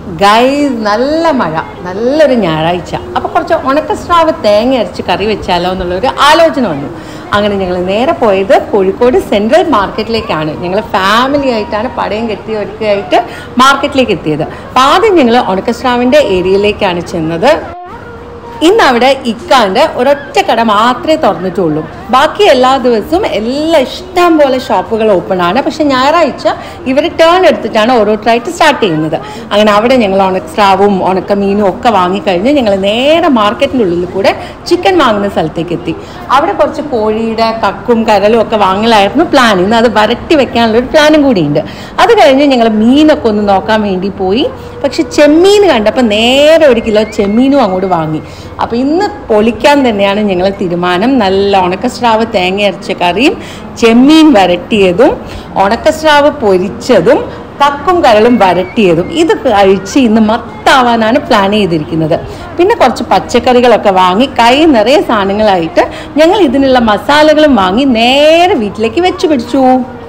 guys നല്ല മഴ നല്ലൊരു ഞായറാഴ്ച അപ്പോൾ കുറച്ച് ഉണക്കസ്രാവ് തേങ്ങ അരച്ച് കറി വെച്ചാലോ എന്നുള്ളൊരു ആലോചന വന്നു അങ്ങനെ ഞങ്ങൾ നേരെ പോയത് കോഴിക്കോട് സെൻട്രൽ മാർക്കറ്റിലേക്കാണ് ഞങ്ങൾ ഫാമിലി ആയിട്ടാണ് പടയും കെട്ടി ഒരുക്കായിട്ട് മാർക്കറ്റിലേക്ക് എത്തിയത് അപ്പോൾ ആദ്യം ഞങ്ങൾ ഉണക്കസ്രാവിൻ്റെ ഏരിയയിലേക്കാണ് ചെന്നത് ഇന്ന് അവിടെ ഇക്കാണ്ട് ഒരൊറ്റ കട മാത്രമേ തുറന്നിട്ടുള്ളൂ ബാക്കി എല്ലാ ദിവസവും എല്ലാ ഇഷ്ടം പോലെ ഷോപ്പുകൾ ഓപ്പൺ ആണ് പക്ഷെ ഞായറാഴ്ച ഇവർ ടേൺ എടുത്തിട്ടാണ് ഓരോരുത്തരായിട്ട് സ്റ്റാർട്ട് ചെയ്യുന്നത് അങ്ങനെ അവിടെ ഞങ്ങൾ ഉണക്സ്രാവും ഉണക്കമീനും ഒക്കെ വാങ്ങിക്കഴിഞ്ഞ് ഞങ്ങൾ നേരെ മാർക്കറ്റിൻ്റെ ഉള്ളിൽ കൂടെ ചിക്കൻ വാങ്ങുന്ന സ്ഥലത്തേക്ക് എത്തി അവിടെ കുറച്ച് കോഴിയുടെ കക്കും കരലും ഒക്കെ വാങ്ങലായിരുന്നു പ്ലാൻ ഇന്ന് അത് വരട്ടി വെക്കാനുള്ളൊരു പ്ലാനും കൂടിയുണ്ട് അത് കഴിഞ്ഞ് ഞങ്ങൾ മീനൊക്കെ ഒന്ന് നോക്കാൻ വേണ്ടി പോയി പക്ഷെ ചെമ്മീൻ കണ്ടപ്പോൾ നേരെ ഒരു കിലോ ചെമ്മീനും അങ്ങോട്ട് വാങ്ങി അപ്പോൾ ഇന്ന് പൊളിക്കാൻ തന്നെയാണ് ഞങ്ങൾ തീരുമാനം നല്ല ഉണക്കസ്രാവ് തേങ്ങ അരച്ച കറിയും ചെമ്മീൻ വരട്ടിയതും ഉണക്കസ്രാവ് പൊരിച്ചതും കക്കും കരളും വരട്ടിയതും ഇത് കഴിച്ച് ഇന്ന് മത്താവാനാണ് പ്ലാൻ ചെയ്തിരിക്കുന്നത് പിന്നെ കുറച്ച് പച്ചക്കറികളൊക്കെ വാങ്ങി കൈ നിറയെ സാധനങ്ങളായിട്ട് ഞങ്ങൾ ഇതിനുള്ള മസാലകളും വാങ്ങി നേരെ വീട്ടിലേക്ക് വെച്ച് പിടിച്ചു